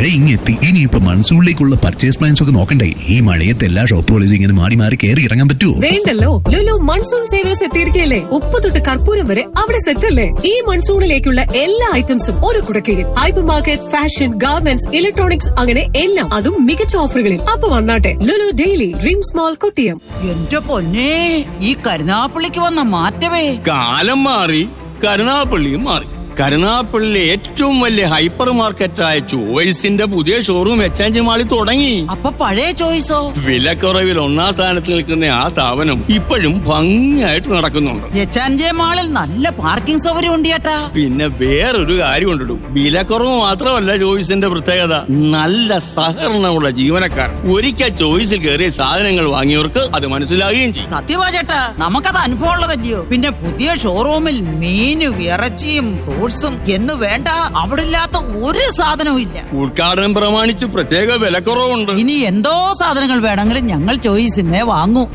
മഴ ഇങ്ങെത്തി ഇനിയിപ്പോ മൺസൂണിലേക്കുള്ള purchase plans ഒക്കെ നോക്കണ്ടേ ഈ മഴയത്ത് എല്ലാ ഷോപ്പുകളും ഇങ്ങനെ മാറി മാറി കയറി ഇറങ്ങാൻ പറ്റുമോ വേണ്ടല്ലോ ലുലു മൺസൂൺ സേവേഴ്സ് എത്തിയിരിക്കുകയല്ലേ ഉപ്പ് തൊട്ട് കർപ്പൂരം വരെ അവിടെ സെറ്റ് അല്ലേ ഈ മൺസൂണിലേക്കുള്ള എല്ലാ ഐറ്റംസും ഒരു കുടക്കീഴിൽ hyper market fashion garments electronics അങ്ങനെ എല്ലാം അതും മികച്ച ഓഫറുകളിൽ അപ്പൊ വന്നാട്ടെ Lulu daily dream small Kottiyam എന്റെ പൊന്നെ ഈ കരുനാപ്പള്ളിക്ക് വന്ന മാറ്റമേ കാലം മാറി കരുനാപ്പള്ളിയും മാറി കരുനാപ്പള്ളിയിലെ ഏറ്റവും വലിയ ഹൈപ്പർ മാർക്കറ്റായ ചോയ്സിന്റെ പുതിയ ഷോറൂം എച്ച് മാളിൽ തുടങ്ങി അപ്പൊ പഴയ ചോയ്സോ വിലക്കുറവിൽ ഒന്നാം സ്ഥാനത്ത് നിൽക്കുന്ന ആ സ്ഥാപനം ഇപ്പോഴും ഭംഗിയായിട്ട് നടക്കുന്നുണ്ട് എച്ചാൻജെ മാളിൽ നല്ല പാർക്കിംഗ് സൗകര്യം ഉണ്ട് ചേട്ടാ പിന്നെ വേറൊരു കാര്യം ഉണ്ടിടും വിലക്കുറവ് മാത്രമല്ല ചോയ്സിന്റെ പ്രത്യേകത നല്ല സഹകരണമുള്ള ജീവനക്കാർ ഒരിക്കൽ ചോയ്സിൽ കയറിയ സാധനങ്ങൾ വാങ്ങിയവർക്ക് അത് മനസ്സിലാകുകയും ചെയ്യും സത്യവാ ചേട്ടാ നമുക്കത് അനുഭവം ഉള്ളതല്ലയോ പിന്നെ പുതിയ ഷോറൂമിൽ മീനും ഇറച്ചിയും ഫ്രൂട്ട്സും എന്ന് വേണ്ട അവിടെ ഇല്ലാത്ത ഒരു സാധനവും ഇല്ല ഉദ്ഘാടനം പ്രമാണിച്ച് പ്രത്യേക വിലക്കുറവുണ്ട് ഇനി എന്തോ സാധനങ്ങൾ വേണമെങ്കിലും ഞങ്ങൾ ചോയ്സിന്നെ വാങ്ങൂ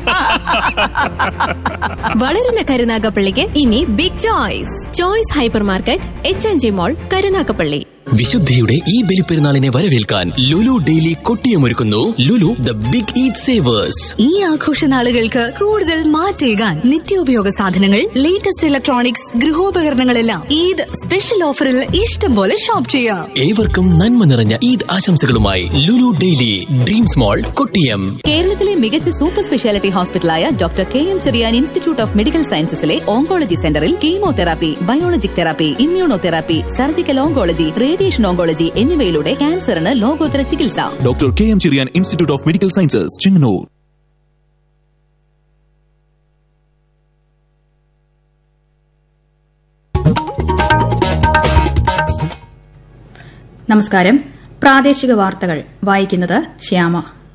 വളരുന്ന കരുനാഗപ്പള്ളിക്ക് ഇനി big choice choice hyper market H N G mall Karunagappally വിശുദ്ധിയുടെ ഈ ബലിപ്പെരുന്നാളിനെ വരവേൽക്കാൻ ലുലു ഡെയിലി കൊട്ടിയമൊരുക്കുന്നു Lulu the big Eid savers ഈ ആഘോഷ നാളുകൾക്ക് കൂടുതൽ മാറ്റേകാൻ നിത്യോപയോഗ സാധനങ്ങൾ ലേറ്റസ്റ്റ് ഇലക്ട്രോണിക്സ് ഗൃഹോപകരണങ്ങളെല്ലാം ഈദ് സ്പെഷ്യൽ ഓഫറിൽ ഇഷ്ടം പോലെ ഷോപ്പ് ചെയ്യാം ഏവർക്കും നന്മ നിറഞ്ഞ ഈദ് ആശംസകളുമായി Lulu daily dreams mall Kottiyam കേരളത്തിലെ മികച്ച സൂപ്പർ സ്പെഷ്യാലിറ്റി ഹോസ്പിറ്റലായ doctor K M Cherian institute of medical സയൻസസിലെ ഓങ്കോളജി സെന്ററിൽ chemotherapy biologic therapy immunotherapy surgical oncology radiation oncology എന്നിവയിലൂടെ ക്യാൻസറിന് ലോകോത്തര ചികിത്സ doctor K M Cherian institute of medical sciences Chengannur നമസ്കാരം പ്രാദേശിക വാർത്തകൾ വായിക്കുന്നത് ശ്യാമ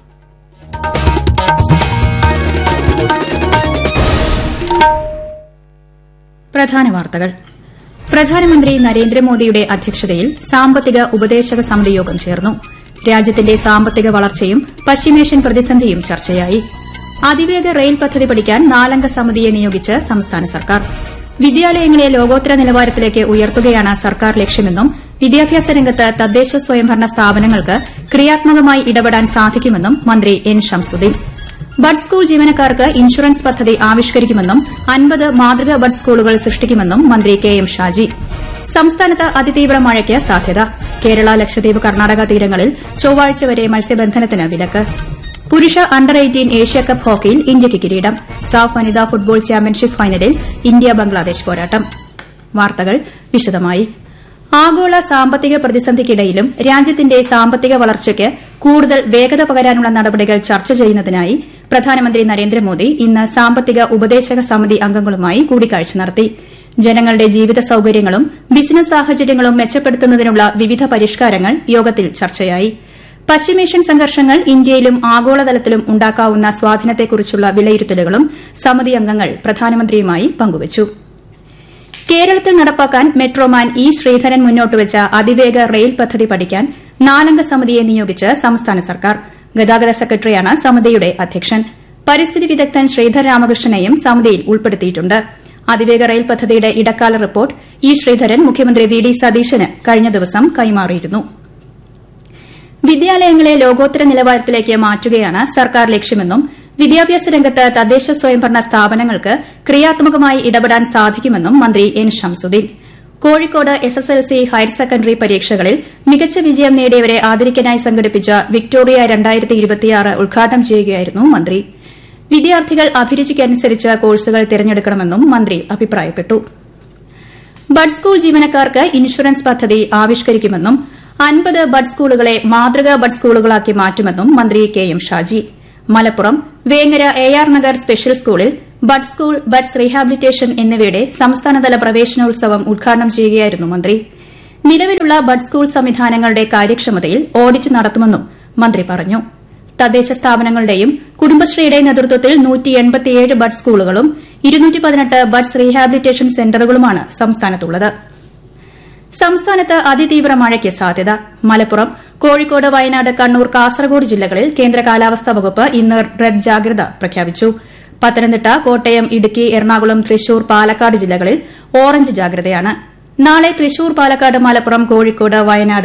പ്രധാന വാർത്തകൾ പ്രധാനമന്ത്രി നരേന്ദ്രമോദിയുടെ അധ്യക്ഷതയിൽ സാമ്പത്തിക ഉപദേശക സമിതി യോഗം ചേർന്നു രാജ്യത്തിന്റെ സാമ്പത്തിക വളർച്ചയും പശ്ചിമേഷ്യൻ പ്രതിസന്ധിയും ചർച്ചയായി അതിവേഗ റെയിൽ പദ്ധതി പഠിക്കാൻ നാലംഗ സമിതിയെ നിയോഗിച്ച് സംസ്ഥാന സർക്കാർ വിദ്യാലയങ്ങളെ ലോകോത്തര നിലവാരത്തിലേക്ക് ഉയർത്തുകയാണ് സർക്കാർ ലക്ഷ്യമെന്നും വിദ്യാഭ്യാസ രംഗത്ത് തദ്ദേശ സ്വയംഭരണ സ്ഥാപനങ്ങൾക്ക് ക്രിയാത്മകമായി ഇടപെടാൻ സാധിക്കുമെന്നും മന്ത്രി എൻ ഷംസുദ്ദീൻ ബഡ് സ്കൂൾ ജീവനക്കാർക്ക് ഇൻഷുറൻസ് പദ്ധതി ആവിഷ്കരിക്കുമെന്നും അൻപത് മാതൃക ബഡ് സ്കൂളുകൾ സൃഷ്ടിക്കുമെന്നും മന്ത്രി കെ എം ഷാജി സംസ്ഥാനത്ത് അതിതീവ്ര മഴയ്ക്ക് സാധ്യത കേരള ലക്ഷദ്വീപ് കർണാടക തീരങ്ങളിൽ ചൊവ്വാഴ്ച വരെ മത്സ്യബന്ധനത്തിന് വിലക്ക് പുരുഷ അണ്ടർ എയ്റ്റീൻ ഏഷ്യാകപ്പ് ഹോക്കിയിൽ ഇന്ത്യയ്ക്ക് കിരീടം സാഫ് വനിതാ ഫുട്ബോൾ ചാമ്പ്യൻഷിപ്പ് ഫൈനലിൽ ഇന്ത്യ ബംഗ്ലാദേശ് പോരാട്ടം വാർത്തകൾ വിശദമായി ആഗോള സാമ്പത്തിക പ്രതിസന്ധിക്കിടയിലും രാജ്യത്തിന്റെ സാമ്പത്തിക വളർച്ചയ്ക്ക് കൂടുതൽ വേഗത പകരാനുള്ള നടപടികൾ ചർച്ച ചെയ്യുന്നതിനായി പ്രധാനമന്ത്രി നരേന്ദ്രമോദി ഇന്ന് സാമ്പത്തിക ഉപദേശക സമിതി അംഗങ്ങളുമായി കൂടിക്കാഴ്ച നടത്തി ജനങ്ങളുടെ ജീവിത സൌകര്യങ്ങളും ബിസിനസ് സാഹചര്യങ്ങളും മെച്ചപ്പെടുത്തുന്നതിനുള്ള വിവിധ പരിഷ്കാരങ്ങൾ യോഗത്തിൽ ചർച്ചയായി പശ്ചിമേഷ്യൻ സംഘർഷങ്ങൾ ഇന്ത്യയിലും ആഗോളതലത്തിലും ഉണ്ടാക്കാവുന്ന സ്വാധീനത്തെക്കുറിച്ചുള്ള വിലയിരുത്തലുകളും സമിതി അംഗങ്ങൾ പ്രധാനമന്ത്രിയുമായി പങ്കുവച്ചു കേരളത്തിൽ നടപ്പാക്കാൻ മെട്രോമാൻ ഇ ശ്രീധരൻ മുന്നോട്ടുവച്ച അതിവേഗ റെയിൽ പദ്ധതി പഠിക്കാൻ നാലംഗ സമിതിയെ നിയോഗിച്ച് സംസ്ഥാന സർക്കാർ ഗതാഗത സെക്രട്ടറിയാണ് സമിതിയുടെ അധ്യക്ഷൻ പരിസ്ഥിതി വിദഗ്ധൻ ശ്രീധർ രാമകൃഷ്ണനെയും സമിതിയിൽ ഉൾപ്പെടുത്തിയിട്ടുണ്ട് അതിവേഗ റെയിൽ പദ്ധതിയുടെ ഇടക്കാല റിപ്പോർട്ട് ഇ ശ്രീധരൻ മുഖ്യമന്ത്രി വി ഡി സതീശന് കഴിഞ്ഞ ദിവസം കൈമാറിയിരുന്നു വിദ്യാലയങ്ങളെ ലോകോത്തര നിലവാരത്തിലേക്ക് മാറ്റുകയാണ് സർക്കാർ ലക്ഷ്യമെന്നും വിദ്യാഭ്യാസ രംഗത്ത് തദ്ദേശ സ്വയംഭരണ സ്ഥാപനങ്ങൾക്ക് ക്രിയാത്മകമായി ഇടപെടാൻ സാധിക്കുമെന്നും മന്ത്രി N Shamsuddin Kozhikode S S L C higher secondary പരീക്ഷകളിൽ മികച്ച വിജയം നേടിയവരെ ആദരിക്കാനായി സംഘടിപ്പിച്ച വിക്ടോറിയ ഉദ്ഘാടനം ചെയ്യുകയായിരുന്നു മന്ത്രി വിദ്യാർത്ഥികൾ അഭിരുചിക്കനുസരിച്ച് കോഴ്സുകൾ തിരഞ്ഞെടുക്കണമെന്നും മന്ത്രി അഭിപ്രായപ്പെട്ടു ബഡ് സ്കൂൾ ജീവനക്കാർക്ക് ഇൻഷുറൻസ് പദ്ധതി ആവിഷ്കരിക്കുമെന്നും അൻപത് ബഡ് സ്കൂളുകളെ മാതൃകാ ബഡ് സ്കൂളുകളാക്കി മാറ്റുമെന്നും മന്ത്രി K M Shaji Malappuram Vengara A R Nagar special സ്കൂളിൽ ബഡ് സ്കൂൾ ബഡ്സ് റീഹാബിലിറ്റേഷൻ എന്നിവയുടെ സംസ്ഥാനതല പ്രവേശനോത്സവം ഉദ്ഘാടനം ചെയ്യുകയായിരുന്നു മന്ത്രി നിലവിലുള്ള ബഡ് സ്കൂൾ സംവിധാനങ്ങളുടെ കാര്യക്ഷമതയിൽ ഓഡിറ്റ് നടത്തുമെന്നും മന്ത്രി പറഞ്ഞു തദ്ദേശ സ്ഥാപനങ്ങളുടെയും കുടുംബശ്രീയുടെ നേതൃത്വത്തിൽ ബഡ് സ്കൂളുകളും ബഡ്സ് റീഹാബിലിറ്റേഷൻ സെന്ററുകളുമാണ് സംസ്ഥാനത്തുള്ളത് സംസ്ഥാനത്ത് അതിതീവ്ര മഴയ്ക്ക് സാധ്യത മലപ്പുറം കോഴിക്കോട് വയനാട് കണ്ണൂർ കാസർഗോഡ് ജില്ലകളിൽ കേന്ദ്ര കാലാവസ്ഥാ വകുപ്പ് ഇന്ന് റെഡ് ജാഗ്രത പ്രഖ്യാപിച്ചു പത്തനംതിട്ട കോട്ടയം ഇടുക്കി എറണാകുളം തൃശൂർ പാലക്കാട് ജില്ലകളിൽ ഓറഞ്ച് ജാഗ്രതയാണ് നാളെ തൃശൂർ പാലക്കാട് മലപ്പുറം കോഴിക്കോട് വയനാട്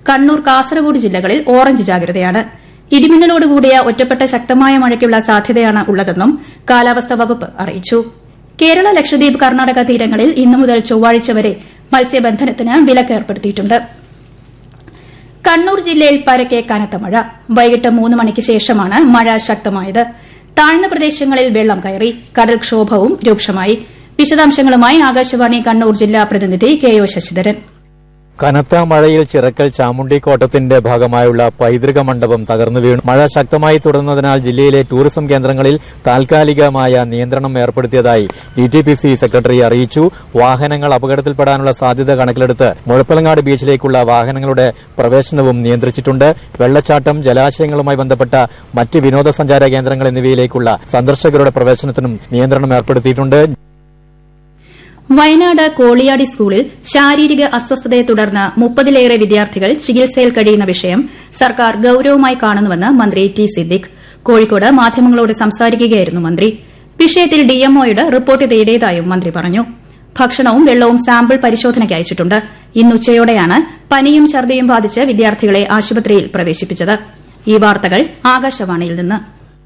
കണ്ണൂർ കാസർഗോഡ് ജില്ലകളിൽ ഓറഞ്ച് ജാഗ്രതയാണ് ഇടിമിന്നലോടുകൂടിയ ഒറ്റപ്പെട്ട ശക്തമായ മഴയ്ക്കുള്ള സാധ്യതയാണ് ഉള്ളതെന്നും കാലാവസ്ഥാ വകുപ്പ് അറിയിച്ചു കേരള ലക്ഷദ്വീപ് കർണാടക തീരങ്ങളിൽ ഇന്നു മുതൽ ചൊവ്വാഴ്ച വരെ മത്സ്യബന്ധനത്തിന് വിലക്ക് ഏർപ്പെടുത്തിയിട്ടുണ്ട് കണ്ണൂർ ജില്ലയിൽ പരക്കെ കനത്ത മഴ വൈകിട്ട് മൂന്ന് മണിക്ക് ശേഷമാണ് മഴ ശക്തമായത് താഴ്ന്ന പ്രദേശങ്ങളിൽ വെള്ളം കയറി കടൽക്ഷോഭവും രൂക്ഷമായി വിശദാംശങ്ങളുമായി ആകാശവാണി കണ്ണൂർ ജില്ലാ പ്രതിനിധി കെ ഒ ശശിധരൻ കനത്ത മഴയിൽ ചിറക്കൽ ചാമുണ്ടിക്കോട്ടത്തിന്റെ ഭാഗമായുള്ള പൈതൃക മണ്ഡപം തകർന്നു വീണു മഴ ശക്തമായി തുടർന്നതിനാൽ ജില്ലയിലെ ടൂറിസം കേന്ദ്രങ്ങളിൽ താൽക്കാലികമായ നിയന്ത്രണം ഏർപ്പെടുത്തിയതായി D T P C secretary അറിയിച്ചു വാഹനങ്ങൾ അപകടത്തിൽപ്പെടാനുള്ള സാധ്യത കണക്കിലെടുത്ത് മുഴപ്പലങ്ങാട് ബീച്ചിലേക്കുള്ള വാഹനങ്ങളുടെ പ്രവേശനവും നിയന്ത്രിച്ചിട്ടുണ്ട് വെള്ളച്ചാട്ടം ജലാശയങ്ങളുമായി ബന്ധപ്പെട്ട മറ്റ് വിനോദസഞ്ചാര കേന്ദ്രങ്ങൾ എന്നിവയിലേക്കുള്ള സന്ദർശകരുടെ പ്രവേശനത്തിനും നിയന്ത്രണം ഏർപ്പെടുത്തിയിട്ടുണ്ട് വയനാട് കോളിയാടി സ്കൂളിൽ ശാരീരിക അസ്വസ്ഥതയെ തുടർന്ന് മുപ്പതിലേറെ വിദ്യാർത്ഥികൾ ചികിത്സയിൽ കഴിയുന്ന വിഷയം സർക്കാർ ഗൌരവമായി കാണുന്നുവെന്ന് മന്ത്രി ടി സിദ്ദിഖ് കോഴിക്കോട് മാധ്യമങ്ങളോട് സംസാരിക്കുകയായിരുന്നു മന്ത്രി വിഷയത്തിൽ ഡിഎംഒയുടെ റിപ്പോർട്ട് തേടിയതായും മന്ത്രി പറഞ്ഞു ഭക്ഷണവും വെള്ളവും സാമ്പിൾ പരിശോധനയ്ക്ക് അയച്ചിട്ടുണ്ട് ഇന്ന് ഉച്ചയോടെയാണ് പനിയും ഛർദിയും ബാധിച്ച് വിദ്യാർത്ഥികളെ ആശുപത്രിയിൽ പ്രവേശിപ്പിച്ചത് ഈ വാർത്തകൾ ആകാശവാണിയിൽ നിന്ന്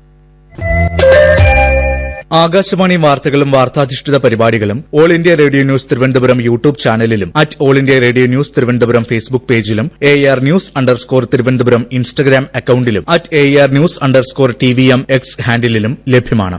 ആകാശവാണി വാർത്തകളും വാർത്താധിഷ്ഠിത പരിപാടികളും all India radio news Thiruvananthapuram YouTube ചാനലിലും at all India radio news Thiruvananthapuram Facebook പേജിലും A R news underscore Thiruvananthapuram Instagram അക്കൌണ്ടിലും at A R news underscore T V M X ഹാൻഡിലും ലഭ്യമാണ്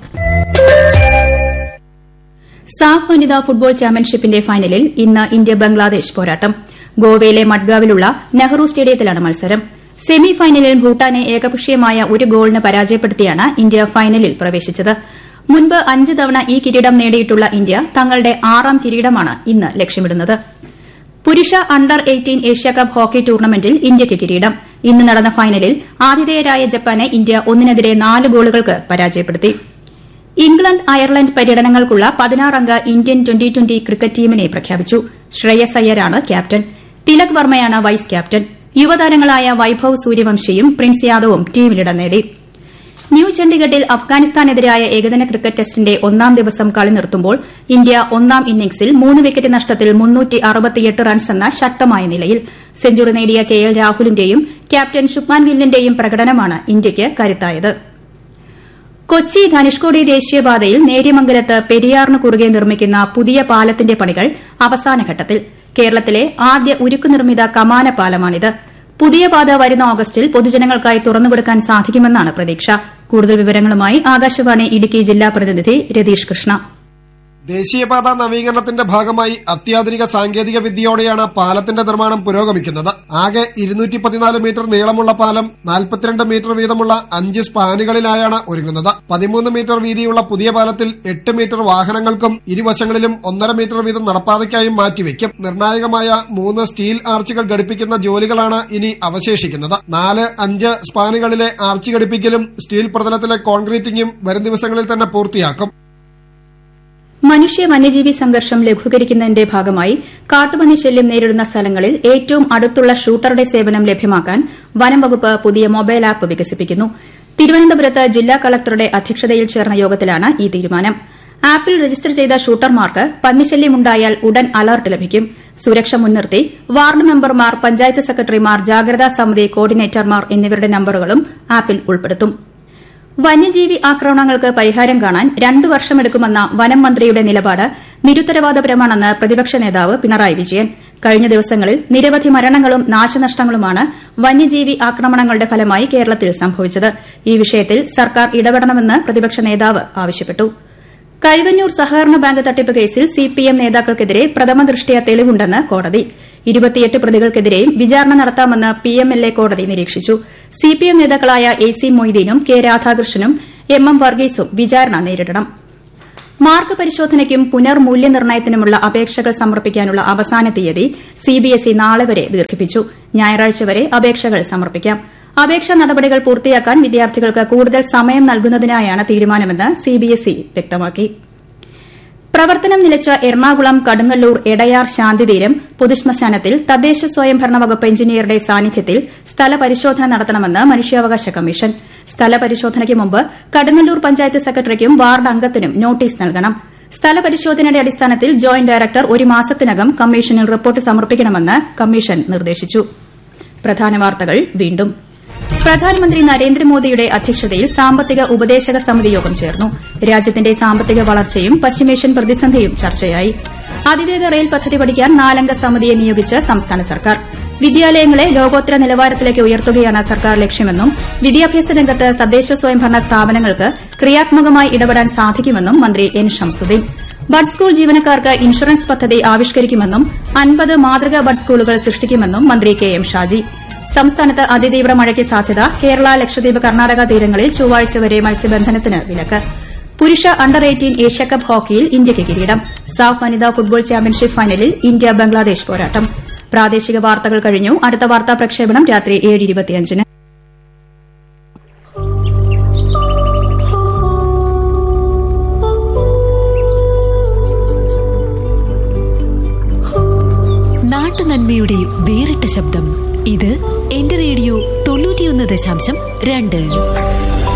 സാഫ് വനിതാ ഫുട്ബോൾ ചാമ്പ്യൻഷിപ്പിന്റെ ഫൈനലിൽ ഇന്ന് ഇന്ത്യ ബംഗ്ലാദേശ് പോരാട്ടം ഗോവയിലെ മഡ്ഗാവിലുള്ള നെഹ്റു സ്റ്റേഡിയത്തിലാണ് മത്സരം സെമി ഫൈനലിൽ ഭൂട്ടാനെ ഏകപക്ഷീയമായ ഒരു ഗോളിന് പരാജയപ്പെടുത്തിയാണ് ഇന്ത്യ ഫൈനലിൽ പ്രവേശിച്ചത് മുൻപ് അഞ്ച് തവണ ഈ കിരീടം നേടിയിട്ടുള്ള ഇന്ത്യ തങ്ങളുടെ ആറാം കിരീടമാണ് ഇന്ന് ലക്ഷ്യമിടുന്നത് പുരുഷ അണ്ടർ എയ്റ്റീൻ ഏഷ്യാകപ്പ് ഹോക്കി ടൂർണമെന്റിൽ ഇന്ത്യയ്ക്ക് കിരീടം ഇന്ന് നടന്ന ഫൈനലിൽ ആതിഥേയരായ ജപ്പാനെ ഇന്ത്യ ഒന്നിനെതിരെ നാല് ഗോളുകൾക്ക് പരാജയപ്പെടുത്തി ഇംഗ്ലണ്ട് അയർലൻഡ് പര്യടനങ്ങൾക്കുള്ള പതിനാറംഗ ഇന്ത്യൻ ട്വന്റി ട്വന്റി ക്രിക്കറ്റ് ടീമിനെ പ്രഖ്യാപിച്ചു ശ്രേയസ് അയ്യരാണ് ക്യാപ്റ്റൻ തിലക് വർമ്മയാണ് വൈസ് ക്യാപ്റ്റൻ യുവതാരങ്ങളായ വൈഭവ് സൂര്യവംശിയും പ്രിൻസ് യാദവും ടീമിലിടം നേടി ന്യൂ ചണ്ഡിഗഡിൽ അഫ്ഗാനിസ്ഥാനെതിരായ ഏകദിന ക്രിക്കറ്റ് ടെസ്റ്റിന്റെ ഒന്നാം ദിവസം കളി നിർത്തുമ്പോൾ ഇന്ത്യ ഒന്നാം ഇന്നിംഗ്സിൽ മൂന്ന് വിക്കറ്റ് നഷ്ടത്തിൽ റൺസ് എന്ന ശക്തമായ നിലയിൽ സെഞ്ചുറി നേടിയ കെ എൽ രാഹുലിന്റെയും ക്യാപ്റ്റൻ ശുഭ്മാൻ ഗില്ലിന്റെയും പ്രകടനമാണ് ഇന്ത്യയ്ക്ക് കരുത്തായത് കൊച്ചി ധനുഷ്കോടി ദേശീയപാതയിൽ നേര്യമംഗലത്ത് പെരിയാറിന് കുറുകെ നിർമ്മിക്കുന്ന പുതിയ പാലത്തിന്റെ പണികൾ അവസാനഘട്ടത്തിൽ കേരളത്തിലെ ആദ്യ ഉരുക്കു നിർമ്മിത കമാന പാലമാണിത് പുതിയ പാത വരുന്ന ഓഗസ്റ്റിൽ പൊതുജനങ്ങൾക്കായി തുറന്നുകൊടുക്കാൻ സാധിക്കുമെന്നാണ് പ്രതീക്ഷ കൂടുതൽ വിവരങ്ങളുമായി ആകാശവാണി ഇടുക്കി ജില്ലാ പ്രതിനിധി രതീഷ് കൃഷ്ണ ദേശീയപാത നവീകരണത്തിന്റെ ഭാഗമായി അത്യാധുനിക സാങ്കേതിക വിദ്യയോടെയാണ് പാലത്തിന്റെ നിർമ്മാണം പുരോഗമിക്കുന്നത് ആകെ ഇരുന്നൂറ്റി പതിനാല് മീറ്റർ നീളമുള്ള പാലം നാൽപ്പത്തിരണ്ട് മീറ്റർ വീതമുള്ള അഞ്ച് സ്പാനുകളിലായാണ് ഒരുങ്ങുന്നത് പതിമൂന്ന് മീറ്റർ വീതിയുള്ള പുതിയ പാലത്തിൽ എട്ട് മീറ്റർ വാഹനങ്ങൾക്കും ഇരുവശങ്ങളിലും ഒന്നര മീറ്റർ വീതം നടപ്പാതയ്ക്കായും മാറ്റിവെക്കും നിർണായകമായ മൂന്ന് സ്റ്റീൽ ആർച്ചുകൾ ഘടിപ്പിക്കുന്ന ജോലികളാണ് ഇനി അവശേഷിക്കുന്നത് നാല് അഞ്ച് സ്പാനുകളിലെ ആർച്ച് ഘടിപ്പിക്കലും സ്റ്റീൽ പ്രതലത്തിലെ കോൺക്രീറ്റിംഗും വരും ദിവസങ്ങളിൽ തന്നെ പൂർത്തിയാക്കും മനുഷ്യ വന്യജീവി സംഘർഷം ലഘൂകരിക്കുന്നതിന്റെ ഭാഗമായി കാട്ടുപന്നി ശല്യം നേരിടുന്ന സ്ഥലങ്ങളിൽ ഏറ്റവും അടുത്തുള്ള ഷൂട്ടറുടെ സേവനം ലഭ്യമാക്കാൻ വനം വകുപ്പ് പുതിയ മൊബൈൽ ആപ്പ് വികസിപ്പിക്കുന്നു തിരുവനന്തപുരത്ത് ജില്ലാ കളക്ടറുടെ അധ്യക്ഷതയിൽ ചേർന്ന യോഗത്തിലാണ് ഈ തീരുമാനം ആപ്പിൽ രജിസ്റ്റർ ചെയ്ത ഷൂട്ടർമാർക്ക് പന്നിശല്യമുണ്ടായാൽ ഉടൻ അലർട്ട് ലഭിക്കും സുരക്ഷ മുൻനിർത്തി വാർഡ് മെമ്പർമാർ പഞ്ചായത്ത് സെക്രട്ടറിമാർ ജാഗ്രതാ സമിതി കോർഡിനേറ്റർമാർ എന്നിവരുടെ നമ്പറുകളും ആപ്പിൽ ഉൾപ്പെടുത്തും വന്യജീവി ആക്രമണങ്ങൾക്ക് പരിഹാരം കാണാൻ രണ്ടു വർഷമെടുക്കുമെന്ന വനം മന്ത്രിയുടെ നിലപാട് നിരുത്തരവാദപരമാണെന്ന് പ്രതിപക്ഷ നേതാവ് പിണറായി വിജയൻ കഴിഞ്ഞ ദിവസങ്ങളിൽ നിരവധി മരണങ്ങളും നാശനഷ്ടങ്ങളുമാണ് വന്യജീവി ആക്രമണങ്ങളുടെ ഫലമായി കേരളത്തിൽ സംഭവിച്ചത് ഈ വിഷയത്തിൽ സർക്കാർ ഇടപെടണമെന്ന് പ്രതിപക്ഷ നേതാവ് ആവശ്യപ്പെട്ടു കരുവന്നൂർ സഹകരണ ബാങ്ക് തട്ടിപ്പ് കേസിൽ സിപിഎം നേതാക്കൾക്കെതിരെ പ്രഥമ ദൃഷ്ടിയ തെളിവുണ്ടെന്ന് കോടതി ഇരുപത്തിയെട്ട് പ്രതികൾക്കെതിരെയും വിചാരണ നടത്താമെന്ന് പിഎംഎൽഎ കോടതി നിരീക്ഷിച്ചു സിപിഎം നേതാക്കളായ എ സി മൊയ്തീനും കെ രാധാകൃഷ്ണനും എം എം വർഗീസും വിചാരണ നേരിടണം മാർക്ക് പരിശോധനയ്ക്കും പുനർമൂല്യനിർണ്ണയത്തിനുമുള്ള അപേക്ഷകൾ സമർപ്പിക്കാനുള്ള അവസാന തീയതി സിബിഎസ്ഇ നാളെ വരെ ദീർഘിപ്പിച്ചു ഞായറാഴ്ച വരെ അപേക്ഷകൾ സമർപ്പിക്കാം അപേക്ഷാ നടപടികൾ പൂർത്തിയാക്കാൻ വിദ്യാർത്ഥികൾക്ക് കൂടുതൽ സമയം നൽകുന്നതിനായാണ് തീരുമാനമെന്ന് സിബിഎസ്ഇ വ്യക്തമാക്കി പ്രവർത്തനം നിലച്ച എറണാകുളം കടുങ്ങല്ലൂർ എടയാർ ശാന്തിതീരം പൊതുശ്മശാനത്തിൽ തദ്ദേശ സ്വയംഭരണ വകുപ്പ് എഞ്ചിനീയറുടെ സാന്നിധ്യത്തിൽ സ്ഥലപരിശോധന നടത്തണമെന്ന് മനുഷ്യാവകാശ കമ്മീഷൻ സ്ഥലപരിശോധനയ്ക്ക് മുമ്പ് കടുങ്ങല്ലൂർ പഞ്ചായത്ത് സെക്രട്ടറിക്കും വാർഡ് അംഗത്തിനും നോട്ടീസ് നൽകണം സ്ഥലപരിശോധനയുടെ അടിസ്ഥാനത്തിൽ ജോയിന്റ് ഡയറക്ടർ ഒരു മാസത്തിനകം കമ്മീഷനിൽ റിപ്പോർട്ട് സമർപ്പിക്കണമെന്ന് കമ്മീഷൻ നിർദ്ദേശിച്ചു പ്രധാന വാർത്തകൾ വീണ്ടും പ്രധാനമന്ത്രി നരേന്ദ്രമോദിയുടെ അധ്യക്ഷതയിൽ സാമ്പത്തിക ഉപദേശക സമിതി യോഗം ചേർന്നു രാജ്യത്തിന്റെ സാമ്പത്തിക വളർച്ചയും പശ്ചിമേഷ്യൻ പ്രതിസന്ധിയും ചർച്ചയായി അതിവേഗ റെയിൽ പദ്ധതി പഠിക്കാൻ നാലംഗ സമിതിയെ നിയോഗിച്ച് സംസ്ഥാന സർക്കാർ വിദ്യാലയങ്ങളെ ലോകോത്തര നിലവാരത്തിലേക്ക് ഉയർത്തുകയാണ് സർക്കാർ ലക്ഷ്യമെന്നും വിദ്യാഭ്യാസ രംഗത്ത് തദ്ദേശ സ്വയംഭരണ സ്ഥാപനങ്ങൾക്ക് ക്രിയാത്മകമായി ഇടപെടാൻ സാധിക്കുമെന്നും മന്ത്രി എൻ ഷംസുദ്ദീൻ ബഡ് സ്കൂൾ ജീവനക്കാർക്ക് ഇൻഷുറൻസ് പദ്ധതി ആവിഷ്കരിക്കുമെന്നും അൻപത് മാതൃകാ ബഡ് സ്കൂളുകൾ സൃഷ്ടിക്കുമെന്നും മന്ത്രി കെ എം ഷാജി സംസ്ഥാനത്ത് അതിതീവ്ര മഴയ്ക്ക് സാധ്യത കേരള ലക്ഷദ്വീപ് കർണാടക തീരങ്ങളിൽ ചൊവ്വാഴ്ച വരെ മത്സ്യബന്ധനത്തിന് വിലക്ക് പുരുഷ അണ്ടർ എയ്റ്റീൻ ഏഷ്യാകപ്പ് ഹോക്കിയിൽ ഇന്ത്യയ്ക്ക് കിരീടം സാഫ് വനിതാ ഫുട്ബോൾ ചാമ്പ്യൻഷിപ്പ് ഫൈനലിൽ ഇന്ത്യ ബംഗ്ലാദേശ് പോരാട്ടം പ്രാദേശിക വാർത്തകൾ കഴിഞ്ഞു അടുത്ത വാർത്താ പ്രക്ഷേപണം രാത്രി ഏഴ് ഇരുപത്തിയഞ്ചിന് നാട്ടുനന്മയുടെ വേറിട്ട ശബ്ദം ഇത് എന്റെ റേഡിയോ തൊണ്ണൂറ്റിയൊന്ന് ദശാംശം രണ്ട്